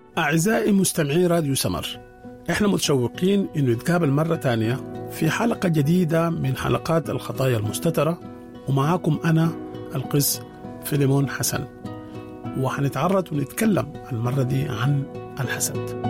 أعزائي مستمعي راديو سمر احنا متشوقين انه نتقابل مرة تانية في حلقة جديدة من حلقات الخطايا المستترة ومعاكم أنا القس فيليمون حسن وحنتعرض ونتكلم المرة دي عن الحسد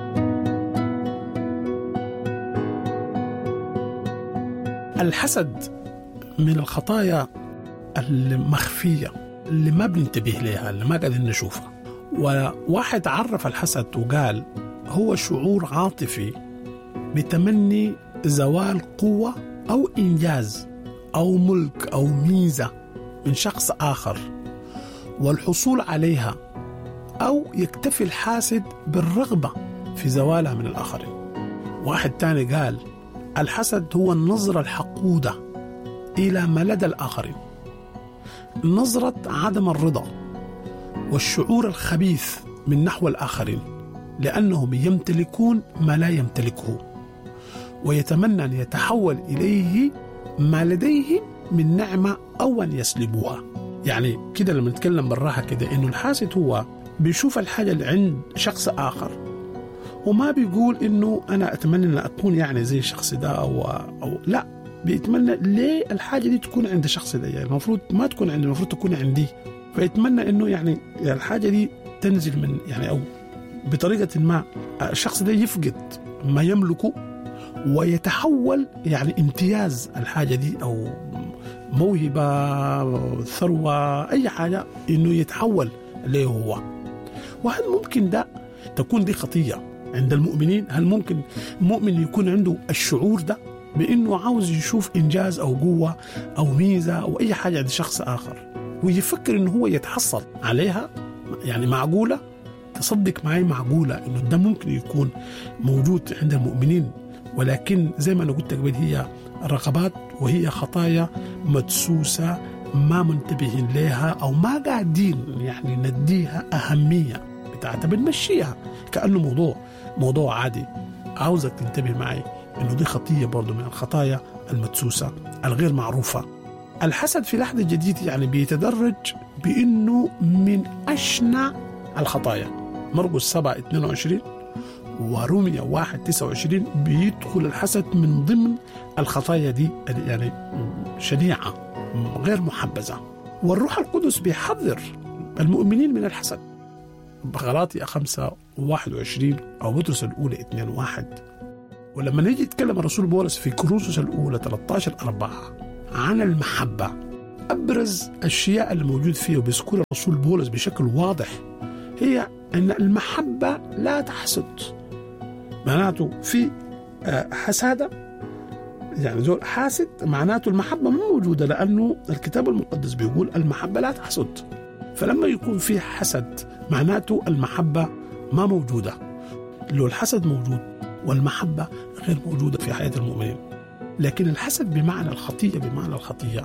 الحسد من الخطايا المخفية اللي ما بننتبه لها اللي ما قاعدين نشوفها وواحد عرف الحسد وقال هو شعور عاطفي بتمني زوال قوة أو إنجاز أو ملك أو ميزة من شخص آخر والحصول عليها أو يكتفي الحاسد بالرغبة في زوالها من الآخرين واحد تاني قال الحسد هو النظرة الحقودة إلى ما لدى الآخرين نظرة عدم الرضا والشعور الخبيث من نحو الآخرين لأنهم يمتلكون ما لا يمتلكه ويتمنى أن يتحول إليه ما لديه من نعمة أو أن يسلبوها يعني كده لما نتكلم بالراحة كده إنه الحاسد هو بيشوف الحاجة اللي عند شخص آخر وما بيقول إنه أنا أتمنى أن أكون يعني زي الشخص ده أو, أو لا بيتمنى ليه الحاجة دي تكون عند الشخص ده يعني المفروض ما تكون عندي المفروض تكون عندي فيتمنى انه يعني الحاجه دي تنزل من يعني او بطريقه ما الشخص ده يفقد ما يملكه ويتحول يعني امتياز الحاجه دي او موهبه ثروه اي حاجه انه يتحول له هو وهل ممكن ده تكون دي خطيه عند المؤمنين هل ممكن مؤمن يكون عنده الشعور ده بانه عاوز يشوف انجاز او قوه او ميزه او اي حاجه عند شخص اخر ويفكر انه هو يتحصل عليها يعني معقوله تصدق معي معقوله انه ده ممكن يكون موجود عند المؤمنين ولكن زي ما انا قلت قبل هي رغبات وهي خطايا مدسوسه ما منتبهين لها او ما قاعدين يعني نديها اهميه بتاعتها بنمشيها كانه موضوع موضوع عادي عاوزك تنتبه معي انه دي خطيه برضه من الخطايا المدسوسه الغير معروفه الحسد في لحظة جديد يعني بيتدرج بأنه من أشنع الخطايا مرقس 7 22 وروميا 1 29 بيدخل الحسد من ضمن الخطايا دي يعني شنيعة غير محبذة والروح القدس بيحذر المؤمنين من الحسد غلاطي 5 21 أو بطرس الأولى 2 1 ولما نيجي يتكلم الرسول بولس في كروسوس الأولى 13 4 عن المحبة أبرز الأشياء اللي موجود فيها وبيذكرها الرسول بولس بشكل واضح هي أن المحبة لا تحسد معناته في حسادة يعني زول حاسد معناته المحبة ما موجودة لأنه الكتاب المقدس بيقول المحبة لا تحسد فلما يكون في حسد معناته المحبة ما موجودة لو الحسد موجود والمحبة غير موجودة في حياة المؤمنين لكن الحسد بمعنى الخطيئة بمعنى الخطيئة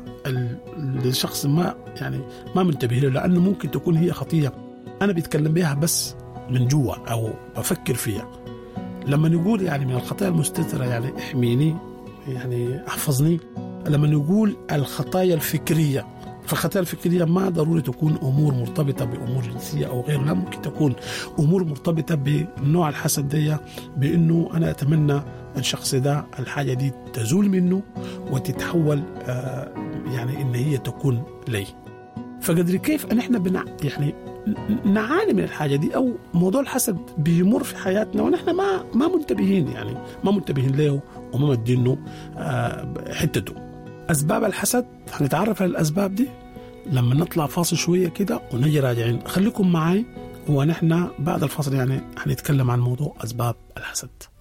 الشخص ما يعني ما منتبه له لأنه ممكن تكون هي خطيئة أنا بتكلم بها بس من جوا أو بفكر فيها لما نقول يعني من الخطايا المستترة يعني احميني يعني احفظني لما نقول الخطايا الفكرية فالخطايا الفكرية ما ضروري تكون أمور مرتبطة بأمور جنسية أو غير لا ممكن تكون أمور مرتبطة بنوع الحسد دي بأنه أنا أتمنى الشخص ده الحاجة دي تزول منه وتتحول آه يعني إن هي تكون لي فقدر كيف أن إحنا بنع يعني نعاني من الحاجة دي أو موضوع الحسد بيمر في حياتنا ونحن ما ما منتبهين يعني ما منتبهين له وما مدينه آه حتته أسباب الحسد هنتعرف على الأسباب دي لما نطلع فاصل شوية كده ونجي راجعين خليكم معي ونحن بعد الفاصل يعني هنتكلم عن موضوع أسباب الحسد